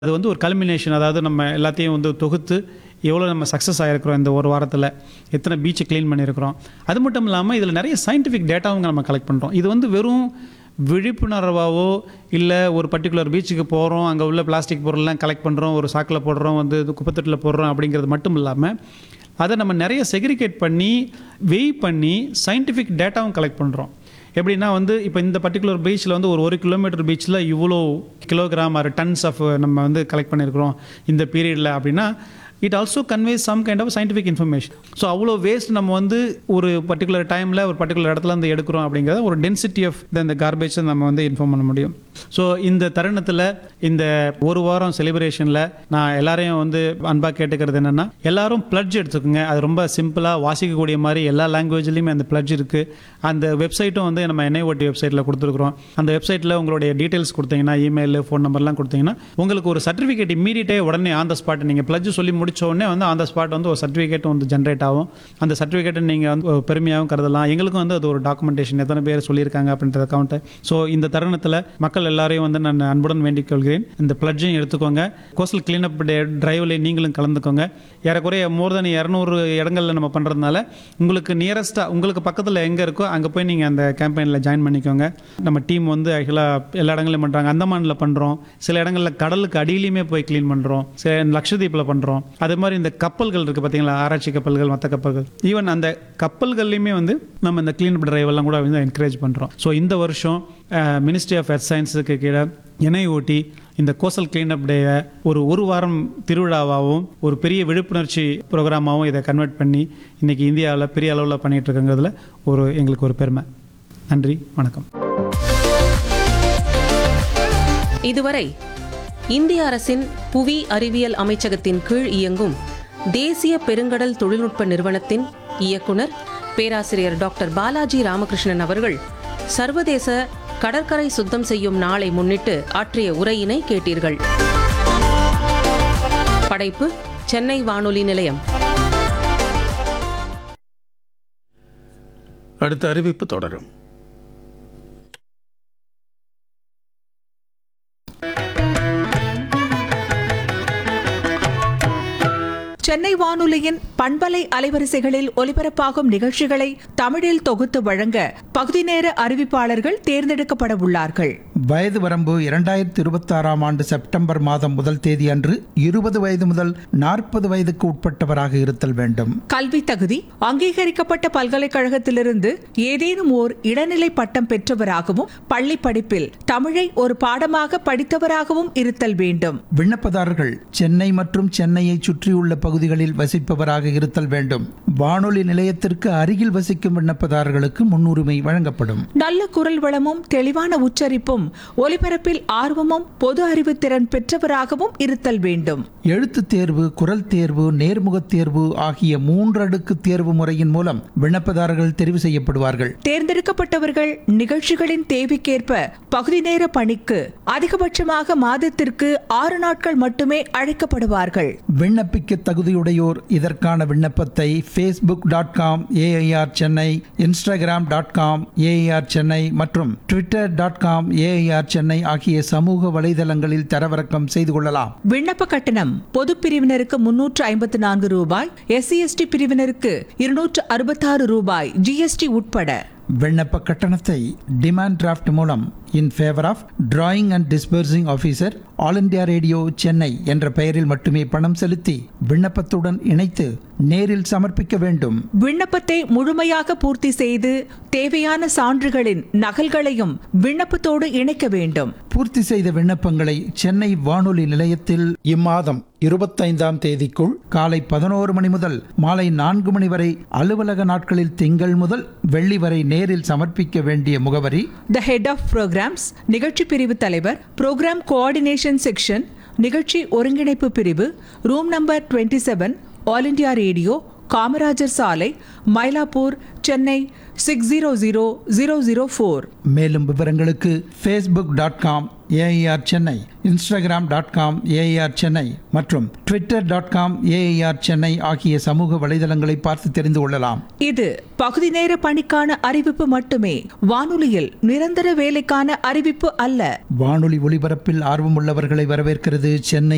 அது வந்து ஒரு கல்மினேஷன் அதாவது நம்ம எல்லாத்தையும் வந்து தொகுத்து எவ்வளோ நம்ம சக்ஸஸ் ஆகிருக்கிறோம் இந்த ஒரு வாரத்தில் எத்தனை பீச்சை க்ளீன் பண்ணியிருக்கிறோம் அது மட்டும் இல்லாமல் இதில் நிறைய சயின்டிஃபிக் டேட்டாவும் நம்ம கலெக்ட் பண்ணுறோம் இது வந்து வெறும் விழிப்புணர்வாவோ இல்லை ஒரு பர்டிகுலர் பீச்சுக்கு போகிறோம் அங்கே உள்ள பிளாஸ்டிக் பொருள்லாம் கலெக்ட் பண்ணுறோம் ஒரு சாக்கில் போடுறோம் வந்து இது குப்பைத்தொட்டில் போடுறோம் அப்படிங்கிறது மட்டும் இல்லாமல் அதை நம்ம நிறைய செக்ரிகேட் பண்ணி வெய் பண்ணி சயின்டிஃபிக் டேட்டாவும் கலெக்ட் பண்ணுறோம் எப்படின்னா வந்து இப்போ இந்த பர்டிகுலர் பீச்சில் வந்து ஒரு ஒரு கிலோமீட்டர் பீச்சில் இவ்வளோ கிலோகிராம் ஆர் டன்ஸ் ஆஃப் நம்ம வந்து கலெக்ட் பண்ணியிருக்கிறோம் இந்த பீரியடில் அப்படின்னா it also conveys some kind of scientific information so அவ்வளோ வேஸ்ட் நம்ம வந்து ஒரு பர்டிகுலர் டைமில் ஒரு பர்டிகுலர் இடத்துல இருந்து எடுக்கிறோம் அப்படிங்கிறத ஒரு டென்சிட்டி ஆஃப் இந்த கார்பேஜை நம்ம வந்து இன்ஃபார்ம் பண்ண முடியும் ஸோ இந்த தருணத்தில் இந்த ஒரு வாரம் செலிப்ரேஷனில் நான் எல்லாரையும் வந்து அன்பாக கேட்டுக்கிறது என்னென்னா எல்லாரும் பிளட்ஜ் எடுத்துக்கோங்க அது ரொம்ப சிம்பிளாக வாசிக்கக்கூடிய மாதிரி எல்லா லாங்குவேஜ்லேயுமே அந்த பிளட்ஜ் இருக்குது அந்த வெப்சைட்டும் வந்து நம்ம என்ஐஓடி வெப்சைட்டில் கொடுத்துருக்குறோம் அந்த வெப்சைட்டில் உங்களுடைய டீட்டெயில்ஸ் கொடுத்தீங்கன்னா இமெயில் ஃபோன் நம்பர்லாம் கொடுத்தீங்கன்னா உங்களுக்கு ஒரு சர்டிஃபிகேட் இம்மீடியட்டே உடனே ஆன் த ஸ்பாட் நீங்கள் பிளட்ஜ் சொல்லி முடிச்ச உடனே வந்து ஆன் த ஸ்பாட் வந்து ஒரு சர்டிஃபிகேட் வந்து ஜென்ரேட் ஆகும் அந்த சர்டிஃபிகேட்டை நீங்கள் வந்து ஒரு பெருமையாகவும் கருதலாம் எங்களுக்கும் வந்து அது ஒரு டாக்குமெண்டேஷன் எத்தனை பேர் சொல்லியிருக்காங்க அப்படின்ற அக்கௌண்ட்டை ஸோ இந்த தருணத்தில் மக்கள் எல்லாரையும் வந்து நான் அன்புடன் வேண்டிக் கொள்கிறேன் இந்த பிளட்ஜையும் எடுத்துக்கோங்க கோஸ்டல் கிளீனப் டே டிரைவில் நீங்களும் கலந்துக்கோங்க ஏறக்குறைய மோர் தென் இரநூறு இடங்களில் நம்ம பண்ணுறதுனால உங்களுக்கு நியரஸ்ட்டாக உங்களுக்கு பக்கத்தில் எங்கே இருக்கோ அங்கே போய் நீங்கள் அந்த கேம்பெயினில் ஜாயின் பண்ணிக்கோங்க நம்ம டீம் வந்து ஆக்சுவலாக எல்லா இடங்களையும் பண்ணுறாங்க அந்தமானில் பண்ணுறோம் சில இடங்களில் கடலுக்கு அடியிலையுமே போய் க்ளீன் பண்ணுறோம் சில லட்சத்தீப்பில் பண்ணுறோம் அதே மாதிரி இந்த கப்பல்கள் இருக்குது பார்த்தீங்களா ஆராய்ச்சி கப்பல்கள் மற்ற கப்பல்கள் ஈவன் அந்த கப்பல்கள்லையுமே வந்து நம்ம இந்த க்ளீன் டிரைவ் எல்லாம் கூட வந்து என்கரேஜ் பண்ணுறோம் ஸோ இந்த வருஷம் மினிஸ்ட்ரி ஆஃப் எர்த் சயின்ஸுக்கு கீழே என்ஐஓடி இந்த கோசல் கிளீனப் டேயை ஒரு ஒரு வாரம் திருவிழாவாகவும் ஒரு பெரிய விழிப்புணர்ச்சி ப்ரோக்ராமாகவும் இதை கன்வெர்ட் பண்ணி இன்றைக்கி இந்தியாவில் பெரிய அளவில் பண்ணிகிட்டு இருக்கங்கிறதுல ஒரு எங்களுக்கு ஒரு பெருமை நன்றி வணக்கம் இதுவரை இந்திய அரசின் புவி அறிவியல் அமைச்சகத்தின் கீழ் இயங்கும் தேசிய பெருங்கடல் தொழில்நுட்ப நிறுவனத்தின் இயக்குனர் பேராசிரியர் டாக்டர் பாலாஜி ராமகிருஷ்ணன் அவர்கள் சர்வதேச கடற்கரை சுத்தம் செய்யும் நாளை முன்னிட்டு ஆற்றிய உரையினை கேட்டீர்கள் படைப்பு சென்னை வானொலி நிலையம் அடுத்த அறிவிப்பு தொடரும் சென்னை வானொலியின் பண்பலை அலைவரிசைகளில் ஒலிபரப்பாகும் நிகழ்ச்சிகளை தமிழில் தொகுத்து வழங்க பகுதி நேர அறிவிப்பாளர்கள் தேர்ந்தெடுக்கப்பட உள்ளார்கள் வயது வரம்பு இரண்டாயிரத்தி இருபத்தாறாம் ஆண்டு செப்டம்பர் மாதம் முதல் தேதி அன்று இருபது வயது முதல் நாற்பது வயதுக்கு உட்பட்டவராக இருத்தல் வேண்டும் கல்வி தகுதி அங்கீகரிக்கப்பட்ட பல்கலைக்கழகத்திலிருந்து ஏதேனும் ஓர் இடைநிலை பட்டம் பெற்றவராகவும் பள்ளி படிப்பில் தமிழை ஒரு பாடமாக படித்தவராகவும் இருத்தல் வேண்டும் விண்ணப்பதாரர்கள் சென்னை மற்றும் சென்னையை சுற்றியுள்ள பகுதிகளில் வசிப்பவராக இருத்தல் வேண்டும் வானொலி நிலையத்திற்கு அருகில் வசிக்கும் விண்ணப்பதாரர்களுக்கு முன்னுரிமை வழங்கப்படும் நல்ல குரல் வளமும் தெளிவான உச்சரிப்பும் ஒலிபரப்பில் ஆர்வமும் பொது அறிவு திறன் பெற்றவராகவும் இருத்தல் வேண்டும் எழுத்துத் தேர்வு குரல் தேர்வு நேர்முகத் தேர்வு ஆகிய மூன்றடுக்கு தேர்வு முறையின் மூலம் விண்ணப்பதாரர்கள் தெரிவு செய்யப்படுவார்கள் தேர்ந்தெடுக்கப்பட்டவர்கள் நிகழ்ச்சிகளின் தேவைக்கேற்ப பகுதி நேர பணிக்கு அதிகபட்சமாக மாதத்திற்கு ஆறு நாட்கள் மட்டுமே அழைக்கப்படுவார்கள் விண்ணப்பிக்க தகுதியுடையோர் இதற்கான விண்ணப்பத்தை Facebook dot com AIR Chennai Instagram dot com AIR Chennai மற்றும் Twitter dot com AIR Chennai ஆகிய சமூக வலைதளங்களில் தரவிறக்கம் செய்து கொள்ளலாம் விண்ணப்ப கட்டணம் பொது பிரிவினருக்கு முன்னூற்று ஐம்பத்து நான்கு ரூபாய் எஸ்சி எஸ்டி பிரிவினருக்கு இருநூற்று அறுபத்தாறு ரூபாய் ஜிஎஸ்டி உட்பட விண்ணப்ப கட்டணத்தை டிமாண்ட் டிராஃப்ட் மூலம் in favour of drawing and disbursing officer All India Radio Chennai என்ற பெயரில் மட்டுமே பணம் செலுத்தி விண்ணப்பத்துடன் இணைத்து நேரில் சமர்ப்பிக்க வேண்டும் விண்ணப்பத்தை முழுமையாக பூர்த்தி செய்து தேவையான சான்றுகளின் நகல்களையும் விண்ணப்பத்தோடு இணைக்க வேண்டும் பூர்த்தி செய்த விண்ணப்பங்களை சென்னை வானொலி நிலையத்தில் இம்மாதம் இருபத்தைந்தாம் தேதிக்குள் காலை பதினோரு மணி முதல் மாலை நான்கு மணி வரை அலுவலக நாட்களில் திங்கள் முதல் வெள்ளி வரை நேரில் சமர்ப்பிக்க வேண்டிய முகவரி த ஹெட் ஆஃப் ப்ரோக்ராம்ஸ் நிகழ்ச்சி பிரிவு தலைவர் ப்ரோக்ராம் கோஆர்டினேஷன் செக்ஷன் நிகழ்ச்சி ஒருங்கிணைப்பு பிரிவு room number twenty seven All India Radio Kamarajar சாலை Mylapore Chennai six zero zero zero zero four மேலும் விவரங்களுக்கு Facebook dot com AIR Chennai Instagram dot com AIR Chennai மற்றும் Twitter dot com AIR Chennai ஆகிய சமூக வலைதளங்களை பார்த்து தெரிந்து கொள்ளலாம் இது பகுதி நேர பணிக்கான அறிவிப்பு மட்டுமே வானொலியில் நிரந்தர வேலைக்கான அறிவிப்பு அல்ல வானொலி ஒலிபரப்பில் ஆர்வமுள்ளவர்களை வரவேற்கிறது சென்னை